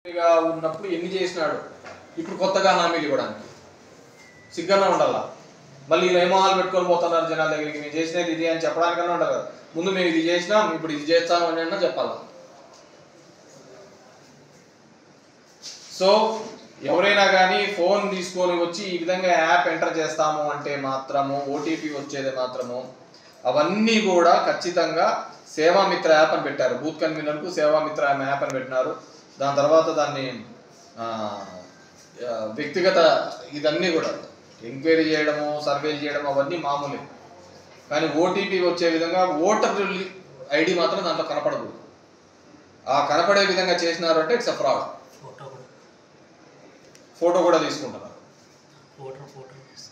గా ఉన్నప్పుడు ఎన్ని చేసినాడు ఇప్పుడు కొత్తగా హామీలు ఇవ్వడానికి సిగ్గన్నా ఉండాలా మళ్ళీ ఇలా ఏమోహాలు పెట్టుకొని పోతున్నారు జనాల దగ్గరికి మేము చేసినది ఇది అని చెప్పడానికన్నా ఉండాలి కదా ముందు మేము ఇది చేసినాం ఇప్పుడు ఇది చేస్తాం అని అన్నా చెప్పాలా సో ఎవరైనా కానీ ఫోన్ తీసుకొని వచ్చి ఈ విధంగా యాప్ ఎంటర్ చేస్తాము అంటే మాత్రము ఓటీపీ వచ్చేది మాత్రము అవన్నీ కూడా ఖచ్చితంగా సేవామిత్ర యాప్ అని పెట్టారు బూత్ కన్వీనర్కు సేవామిత్ర యాప్ అని పెట్టినారు దాని తర్వాత దాన్ని ఆ, ఆ, వ్యక్తిగత ఇదన్నీ కూడా ఎంక్వైరీ చేయడము సర్వేలు చేయడం అవన్నీ మామూలే కానీ ఓటీపీ వచ్చే విధంగా ఓటర్ ఐడి మాత్రం దాంట్లో కనపడదు ఆ కనపడే విధంగా చేసినారు అంటే ఇట్స్ అ ఫ్రాడ్ ఫోటో కూడా ఫోటో కూడా తీసుకుంటున్నారు ఫోటో ఫోటో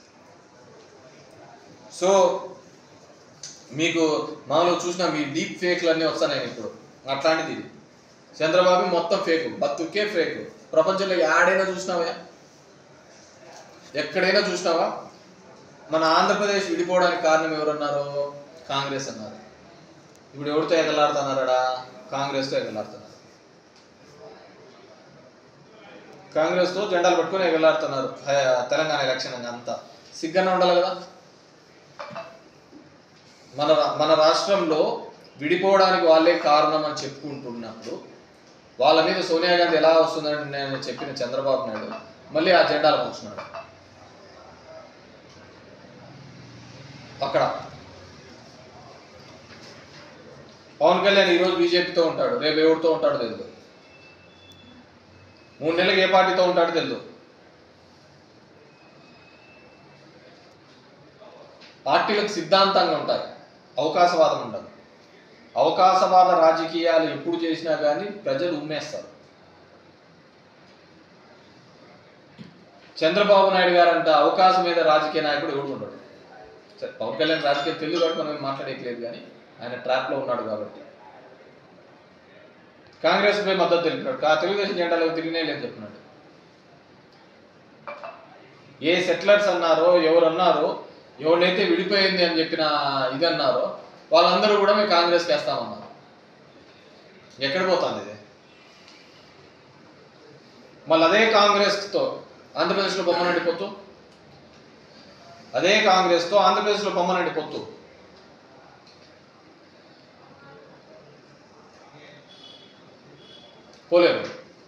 సో మీకు మామూలుగా చూసిన మీ డీప్ ఫేక్లు అన్నీ వస్తున్నాయి ఇప్పుడు అట్లాంటిది ఇది చంద్రబాబు మొత్తం ఫేక్ బతుకే ఫేక్ ప్రపంచంలో ఆడైనా చూసినావా ఎక్కడైనా చూసినావా మన ఆంధ్రప్రదేశ్ విడిపోవడానికి కారణం ఎవరన్నారు కాంగ్రెస్ అన్నారు ఇప్పుడు ఎవరితో ఎగలాడుతున్నారా కాంగ్రెస్తో ఎగలాడుతున్నారు కాంగ్రెస్తో జెండాలు పట్టుకొని ఎగలాడుతున్నారు హ- తెలంగాణ ఎలక్షన్ అంతా సిగ్గన్న ఉండాలి కదా మన రా- మన రాష్ట్రంలో విడిపోవడానికి వాళ్ళే కారణం అని చెప్పుకుంటున్నప్పుడు వాళ్ళ మీద సోనియా గాంధీ ఎలా వస్తుందని నేను చెప్పిన చంద్రబాబు నాయుడు మళ్ళీ ఆ జెండాలు కూర్చున్నాడు అక్కడ పవన్ కళ్యాణ్ ఈరోజు బీజేపీతో ఉంటాడు రేపు ఎవరితో ఉంటాడో తెలియదు మూడు నెలలకు ఏ పార్టీతో ఉంటాడో తెలియదు పార్టీలకు సిద్ధాంతంగా ఉంటాయి అవకాశవాదం ఉండదు అవకాశవాద రాజకీయాలు ఎప్పుడు చేసినా కానీ ప్రజలు ఉమ్మేస్తారు చంద్రబాబు నాయుడు గారు అంటే అవకాశం మీద రాజకీయ నాయకుడు ఎవడు ఉండడు సరే పవన్ కళ్యాణ్ రాజకీయం తెలుగు కాబట్టి మనం మాట్లాడేయట్లేదు కానీ ఆయన ట్రాప్లో ఉన్నాడు కాబట్టి కాంగ్రెస్ పై మద్దతు తెలిపినాడు కా తెలుగుదేశం జెండాలో తిరిగినే లేదు చెప్పినాడు ఏ సెటిలర్స్ అన్నారో ఎవరు అన్నారో ఎవరినైతే విడిపోయింది అని చెప్పిన ఇది అన్నారో వాళ్ళందరూ కూడా మేము కాంగ్రెస్కి వేస్తామన్నారు ఎక్కడ పోతుంది ఇది మళ్ళీ అదే కాంగ్రెస్తో ఆంధ్రప్రదేశ్లో బొమ్మనండి పొత్తు అదే కాంగ్రెస్తో ఆంధ్రప్రదేశ్లో బొమ్మనండి పొత్తు పోలేరు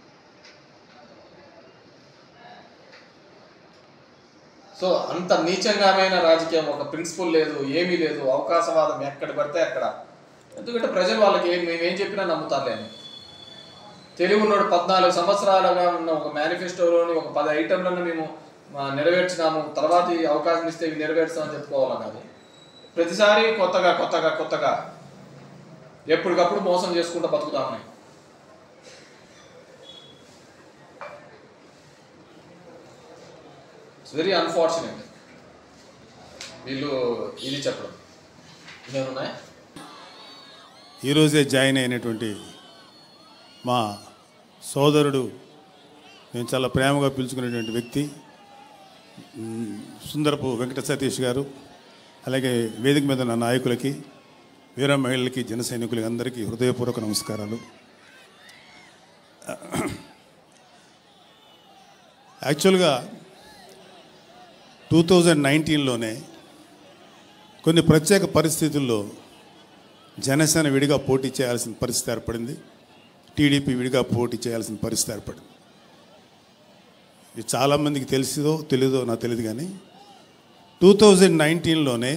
సో అంత నీచంగామైన రాజకీయం ఒక ప్రిన్సిపల్ లేదు ఏమీ లేదు అవకాశవాదం ఎక్కడ పడితే అక్కడ ఎందుకంటే ప్రజలు వాళ్ళకి ఏం మేమేం చెప్పినా నమ్ముతారులే అని తెలివి ఉన్నాడు పద్నాలుగు సంవత్సరాలుగా ఉన్న ఒక మేనిఫెస్టోలోని ఒక పది ఐటెంలను మేము ఆ, నెరవేర్చినాము తర్వాత ఈ అవకాశం ఇస్తే ఇవి నెరవేర్చామని చెప్పుకోవాలి కానీ ప్రతిసారి కొత్తగా కొత్తగా కొత్తగా ఎప్పటికప్పుడు మోసం చేసుకుంటూ బతుకుతామని ఇట్స్ వెరీ అన్ఫార్చునేట్ వీళ్ళు ఇది చెప్పడం ఇంకేమున్నాయి ఈరోజే జాయిన్ అయినటువంటి మా సోదరుడు నేను చాలా ప్రేమగా పిలుచుకునేటువంటి వ్యక్తి మ్, సుందరపు వెంకట సతీష్ గారు అలాగే వేదిక మీద ఉన్న నాయకులకి వీర మహిళలకి జన సైనికులకి అందరికీ హృదయపూర్వక నమస్కారాలు యాక్చువల్గా టూ థౌజండ్ నైన్టీన్లోనే కొన్ని ప్రత్యేక పరిస్థితుల్లో జనసేన విడిగా పోటీ చేయాల్సిన పరిస్థితి ఏర్పడింది టీడీపీ విడిగా పోటీ చేయాల్సిన పరిస్థితి ఏర్పడింది ఇది చాలామందికి తెలిసిదో తెలీదో నాకు తెలియదు కానీ టూ థౌజండ్ నైన్టీన్లోనే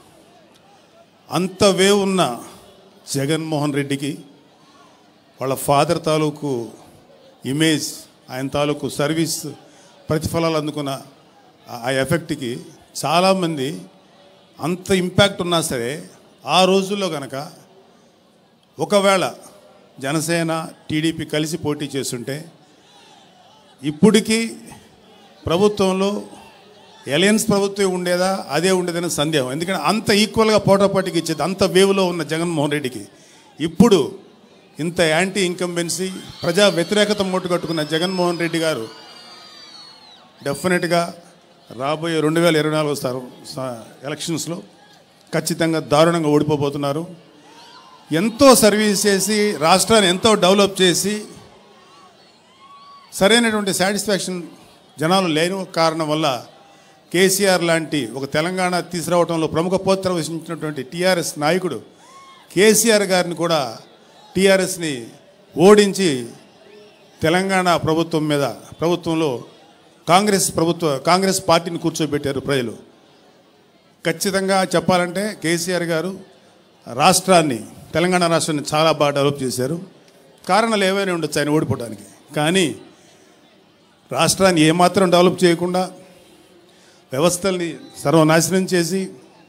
అంత వే ఉన్న జగన్మోహన్ రెడ్డికి వాళ్ళ ఫాదర్ తాలూకు ఇమేజ్ ఆయన తాలూకు సర్వీస్ ప్రతిఫలాలు అందుకున్న ఆ- ఆ ఎఫెక్ట్కి చాలామంది అంత ఇంపాక్ట్ ఉన్నా సరే ఆ రోజుల్లో కనుక ఒకవేళ జనసేన టీడీపీ కలిసి పోటీ చేస్తుంటే ఇప్పటికీ ప్రభుత్వంలో ఎలయన్స్ ప్రభుత్వం ఉండేదా అదే ఉండేదని సందేహం ఎందుకంటే అంత ఈక్వల్గా పోటాపోటీకి ఇచ్చేది అంత వేవ్లో ఉన్న జగన్మోహన్ రెడ్డికి ఇప్పుడు ఇంత యాంటీ ఇన్కంబెన్సీ ప్రజా వ్యతిరేకత మూటగట్టుకున్న జగన్మోహన్ రెడ్డి గారు డెఫినెట్గా రాబోయే రెండు వేల ఇరవై నాలుగు సార్ ఎలక్షన్స్లో ఖచ్చితంగా దారుణంగా ఓడిపోబోతున్నారు ఎంతో సర్వీస్ చేసి రాష్ట్రాన్ని ఎంతో డెవలప్ చేసి సరైనటువంటి సాటిస్ఫాక్షన్ జనాలు లేని కారణం వల్ల కేసీఆర్ లాంటి ఒక తెలంగాణ తీసుకురావడంలో ప్రముఖ పాత్ర వహించినటువంటి టీఆర్ఎస్ నాయకుడు కేసీఆర్ గారిని కూడా టీఆర్ఎస్ని ఓడించి తెలంగాణ ప్రభుత్వం మీద ప్రభుత్వంలో కాంగ్రెస్ ప్రభుత్వ కాంగ్రెస్ పార్టీని కూర్చోబెట్టారు ప్రజలు ఖచ్చితంగా చెప్పాలంటే కేసీఆర్ గారు రాష్ట్రాన్ని తెలంగాణ రాష్ట్రాన్ని చాలా బాగా డెవలప్ చేశారు కారణాలు ఏవైనా ఉండొచ్చు ఆయన ఓడిపోవడానికి కానీ రాష్ట్రాన్ని ఏమాత్రం డెవలప్ చేయకుండా వ్యవస్థల్ని సర్వనాశనం చేసి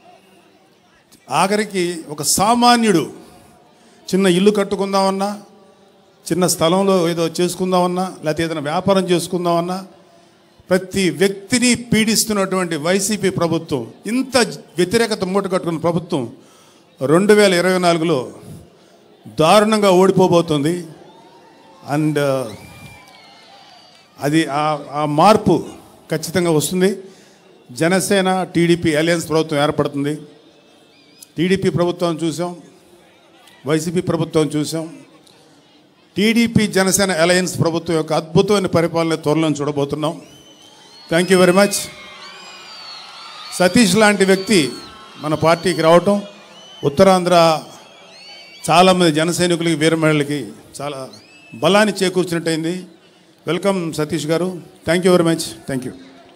ఆఖరికి ఒక సామాన్యుడు చిన్న ఇల్లు కట్టుకుందామన్నా చిన్న స్థలంలో ఏదో చేసుకుందామన్నా లేకపోతే ఏదైనా వ్యాపారం చేసుకుందామన్నా ప్రతి వ్యక్తిని పీడిస్తున్నటువంటి వైసీపీ ప్రభుత్వం ఇంత వ్యతిరేకత మూట కట్టుకున్న ప్రభుత్వం రెండు వేల ఇరవై నాలుగులో దారుణంగా ఓడిపోబోతుంది అండ్ అది ఆ- ఆ మార్పు ఖచ్చితంగా వస్తుంది జనసేన టీడీపీ అలయన్స్ ప్రభుత్వం ఏర్పడుతుంది టీడీపీ ప్రభుత్వం చూసాం వైసీపీ ప్రభుత్వం చూసాం టీడీపీ జనసేన అలయన్స్ ప్రభుత్వం యొక్క అద్భుతమైన పరిపాలన త్వరలో చూడబోతున్నాం thank you very much Satish లాంటి వ్యక్తి మన పార్టీకి రావటం ఉత్తరాంధ్ర చాలామంది జన సైనికులకి వీరమహిళలకి చాలా బలాన్ని చేకూర్చినట్టయింది welcome Satish garu thank you very much thank you